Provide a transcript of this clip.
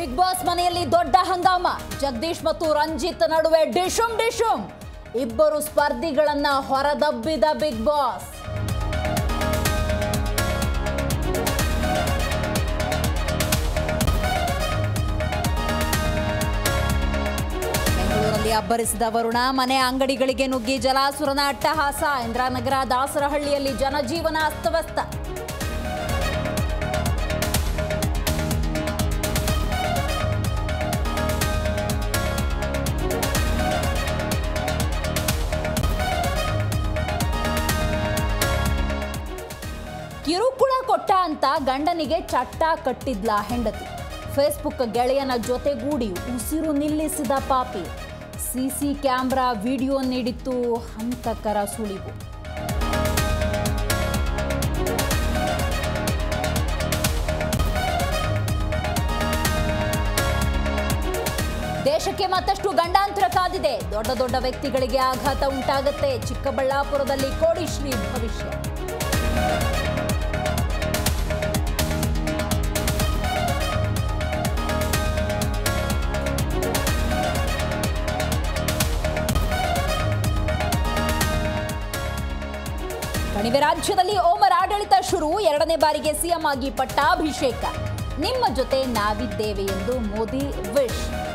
big boss ಮನೆಯಲ್ಲಿ ದೊಡ್ಡ ಹಂಗಾಮ ಜಗದೀಶ್ ಮತ್ತು ರಂಜಿತ್ ನಡುವೆ ಡಿಶುಮ್ ಡಿಶುಮ್ ಇಬ್ಬರು ಸ್ಪರ್ಧಿಗಳನ್ನ ಹೊರದಬ್ಬಿದ ಬಿಗ್ ಬಾಸ್ ಬೆಂಗಳೂರಲ್ಲಿ ಅಬ್ಬರಿಸಿದ ವರುಣ ಮನೆ ಅಂಗಡಿಗಳಿಗೆ ನುಗ್ಗಿ ಜಲಾಸುರನ ಅಟ್ಟಹಾಸ ಇಂದ್ರಾನಗರ ದಾಸರಹಳ್ಳಿಯಲ್ಲಿ ಜನಜೀವನ ಅಸ್ತವ್ಯಸ್ತ ಕಿರುಕುಳ ಕೊಟ್ಟ ಅಂತ ಗಂಡನಿಗೆ ಚಟ್ಟ ಕಟ್ಟಿದ್ಲ ಹೆಂಡತಿ ಫೇಸ್ಬುಕ್ ಗೆಳೆಯನ ಜೊತೆಗೂಡಿ ಉಸಿರು ನಿಲ್ಲಿಸಿದ ಪಾಪಿ ಸಿಸಿ ಕ್ಯಾಮ್ರಾ ವಿಡಿಯೋ ನೀಡಿತ್ತು ಹಂತಕರ ಸುಳಿವು ದೇಶಕ್ಕೆ ಮತ್ತಷ್ಟು ಗಂಡಾಂತರ ಕಾದಿದೆ ದೊಡ್ಡ ದೊಡ್ಡ ವ್ಯಕ್ತಿಗಳಿಗೆ ಆಘಾತ ಉಂಟಾಗತ್ತೆ ಚಿಕ್ಕಬಳ್ಳಾಪುರದಲ್ಲಿ ಕೋಡಿಶ್ರೀ ಭವಿಷ್ಯ ಕಣಿವೆ ರಾಜ್ಯದಲ್ಲಿ ಓಮರ್ ಆಡಳಿತ ಶುರು ಎರಡನೇ ಬಾರಿಗೆ ಸಿಎಂ ಆಗಿ ಪಟ್ಟಾಭಿಷೇಕ ನಿಮ್ಮ ಜೊತೆ ನಾವಿದ್ದೇವೆ ಎಂದು ಮೋದಿ ವಿಶ್